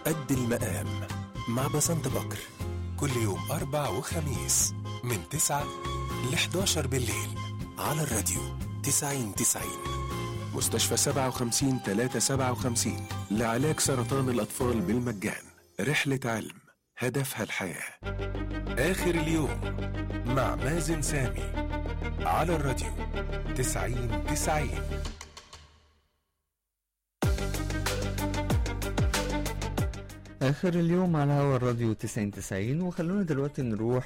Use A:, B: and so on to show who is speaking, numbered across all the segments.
A: قد المقام مع بسنت بكر كل يوم أربع وخميس من 9 ل 11 بالليل على الراديو 90 90 مستشفى 57 357 لعلاج سرطان الأطفال بالمجان رحلة علم هدفها الحياة آخر اليوم مع مازن سامي على الراديو 90 90
B: آخر اليوم على هوا الراديو 9090 وخلونا دلوقتي نروح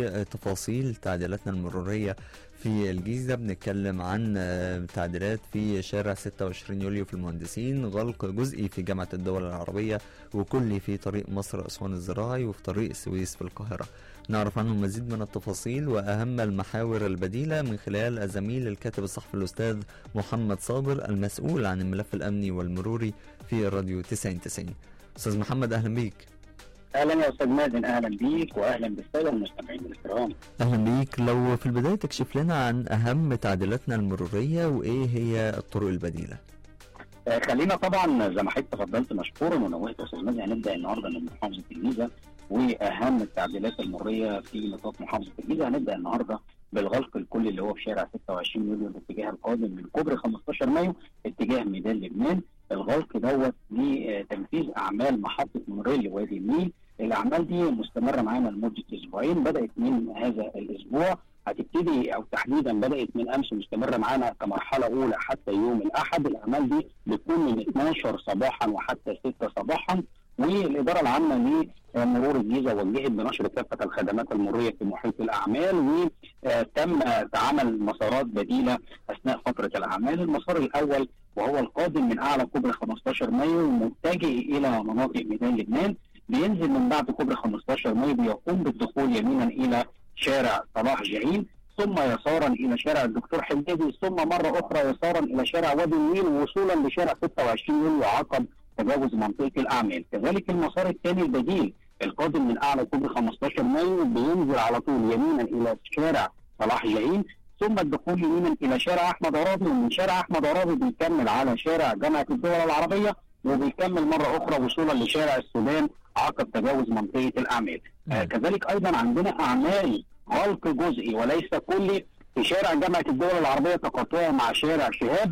B: لتفاصيل تعديلاتنا المرورية في الجيزة بنتكلم عن آه، تعديلات في شارع 26 يوليو في المهندسين غلق جزئي في جامعة الدول العربية وكلي في طريق مصر أسوان الزراعي وفي طريق السويس في القاهرة نعرف عنه مزيد من التفاصيل وأهم المحاور البديلة من خلال الزميل الكاتب الصحفي الأستاذ محمد صابر المسؤول عن الملف الأمني والمروري في الراديو 9090 أستاذ محمد أهلا بيك
C: اهلا يا استاذ مازن اهلا بيك واهلا بالساده المستمعين الكرام
B: اهلا بيك لو في البدايه تكشف لنا عن اهم تعديلاتنا المروريه وايه هي الطرق البديله
C: آه، خلينا طبعا زي ما حضرتك تفضلت مشكورا ونوهت يا استاذ مازن هنبدا النهارده من محافظه الجيزه واهم التعديلات المروريه في نطاق محافظه الجيزه هنبدا النهارده بالغلق الكلي اللي هو في شارع 26 يوليو الاتجاه القادم من كوبري 15 مايو اتجاه ميدان لبنان الغلق دوت لتنفيذ اعمال محطه مونوريل وادي النيل الاعمال دي مستمره معانا لمده اسبوعين بدات من هذا الاسبوع هتبتدي او تحديدا بدات من امس مستمره معانا كمرحله اولى حتى يوم الاحد الاعمال دي بتكون من 12 صباحا وحتى 6 صباحا والاداره العامه لمرور الجيزه وجهت بنشر كافه الخدمات المروريه في محيط الاعمال وتم عمل مسارات بديله اثناء فتره الاعمال، المسار الاول وهو القادم من اعلى كوبري 15 مايو متجه الى مناطق ميدان لبنان بينزل من بعد كوبري 15 مايو بيقوم بالدخول يمينا الى شارع صلاح جعيل ثم يسارا الى شارع الدكتور حجازي ثم مره اخرى يسارا الى شارع وادي النيل وصولا لشارع 26 يوليو عقب تجاوز منطقه الاعمال، كذلك المسار الثاني البديل القادم من اعلى كوبري 15 مايو بينزل على طول يمينا الى شارع صلاح جعيل ثم الدخول يمينا الى شارع احمد عرابي ومن شارع احمد عرابي بيكمل على شارع جامعه الدول العربيه وبيكمل مره اخرى وصولا لشارع السودان عقب تجاوز منطقه الاعمال. آه كذلك ايضا عندنا اعمال غلق جزئي وليس كلي في شارع جامعه الدول العربيه تقاطعه مع شارع شهاب.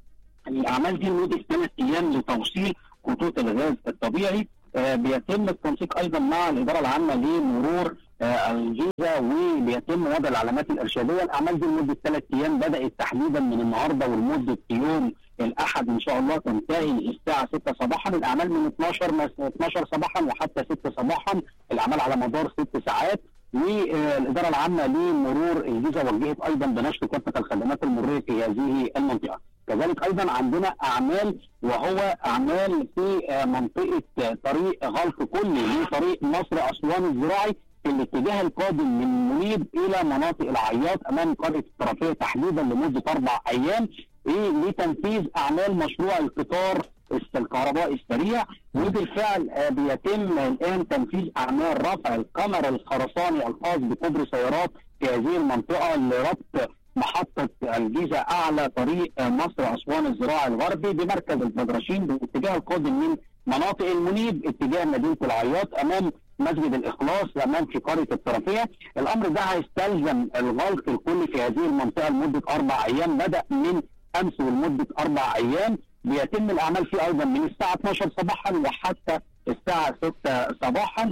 C: الاعمال دي لمده ثلاث ايام لتوصيل خطوط الغاز الطبيعي آه بيتم التنسيق ايضا مع الاداره العامه لمرور آه الجيزه وبيتم وضع العلامات الارشاديه، الاعمال دي لمده ثلاث ايام بدات تحديدا من النهارده ولمده يوم الاحد ان شاء الله تنتهي الساعه 6 صباحا الاعمال من 12 مس 12 صباحا وحتى 6 صباحا الاعمال على مدار ست ساعات والاداره العامه لمرور الجيزه وجهت ايضا بنشر كافه الخدمات المروريه في هذه المنطقه. كذلك ايضا عندنا اعمال وهو اعمال في منطقه طريق غلق كلي لطريق مصر اسوان الزراعي في الاتجاه القادم من منيب الى مناطق العياط امام قريه الطرفيه تحديدا لمده اربع ايام لتنفيذ اعمال مشروع القطار الكهربائي السريع وبالفعل بيتم الان تنفيذ اعمال رفع القمر الخرساني الخاص بكوبري سيارات في هذه المنطقه لربط محطة الجيزة أعلى طريق مصر أسوان الزراعي الغربي بمركز البدرشين بالاتجاه القادم من مناطق المنيب اتجاه مدينة العياط أمام مسجد الإخلاص أمام في قرية الطرفية الأمر ده هيستلزم الغلق الكلي في هذه المنطقة لمدة أربع أيام بدأ من أمس ولمدة أربع أيام بيتم الأعمال فيه أيضا من الساعة 12 صباحا وحتى الساعة 6 صباحا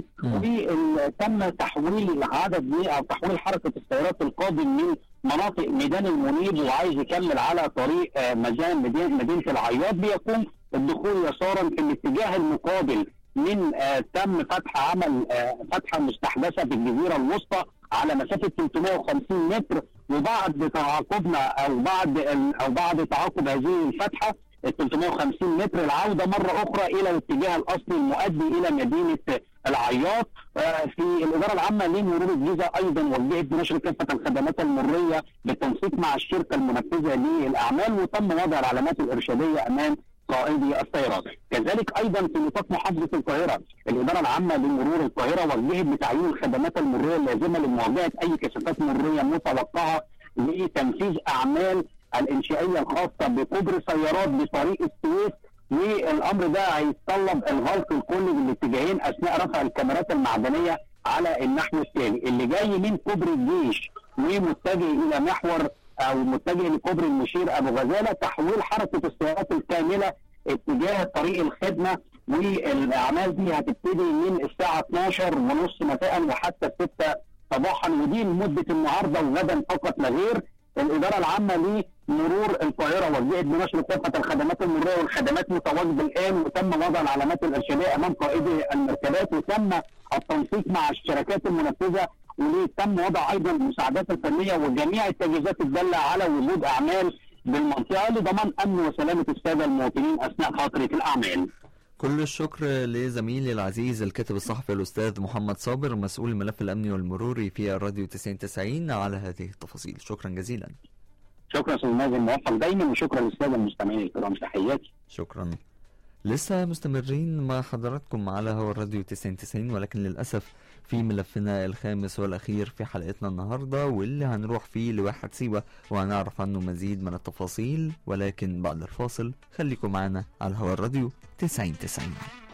C: وتم تحويل عدد أو تحويل حركة السيارات القادم من مناطق ميدان المنيب وعايز يكمل على طريق مجان مدينة العياط بيقوم الدخول يسارا في الاتجاه المقابل من آه تم فتح عمل آه فتحه مستحدثه في الجزيره الوسطى على مسافه 350 متر وبعد تعاقبنا او بعد او بعد تعاقب هذه الفتحه ال 350 متر العوده مره اخرى الى الاتجاه الاصلي المؤدي الى مدينه العياط في الاداره العامه لمرور الجيزه ايضا وجهت بنشر كافه الخدمات المروريه بالتنسيق مع الشركه المنفذه للاعمال وتم وضع العلامات الارشاديه امام قائدي السيارات كذلك ايضا في نطاق محافظه القاهره الاداره العامه لمرور القاهره وجهت بتعيين الخدمات المروريه اللازمه لمواجهه اي كثافات مروريه متوقعه لتنفيذ اعمال الانشائيه الخاصه بكوبري سيارات بطريق السويس والامر ده هيتطلب الغلق الكلي بالاتجاهين اثناء رفع الكاميرات المعدنيه على النحو التالي اللي جاي من كوبري الجيش ومتجه الى محور او متجه لكوبري المشير ابو غزاله تحويل حركه السيارات الكامله اتجاه طريق الخدمه والاعمال دي هتبتدي من الساعه 12 ونص مساء وحتى 6 صباحا ودي لمده النهارده وغدا فقط لا غير الاداره العامه لمرور القاهره وجهت بنشر كافه الخدمات المروريه والخدمات متواجده الان وتم وضع العلامات الارشاديه امام قائدي المركبات وتم التنسيق مع الشركات المنفذه وتم وضع ايضا المساعدات الفنيه وجميع التجهيزات الداله على وجود اعمال بالمنطقه لضمان امن وسلامه الساده المواطنين اثناء فتره الاعمال.
B: كل الشكر لزميلي العزيز الكاتب الصحفي الأستاذ محمد صابر مسؤول الملف الأمني والمروري في الراديو 9090 على هذه التفاصيل شكرا جزيلا
C: شكرا استاذ مازن موفق دايما وشكرا للساده المستمعين الكرام تحياتي.
B: شكرا لسه مستمرين مع حضراتكم على هوا الراديو 9090 ولكن للأسف في ملفنا الخامس والأخير في حلقتنا النهاردة واللي هنروح فيه لواحد سيوة وهنعرف عنه مزيد من التفاصيل ولكن بعد الفاصل خليكم معنا على هوا الراديو 9090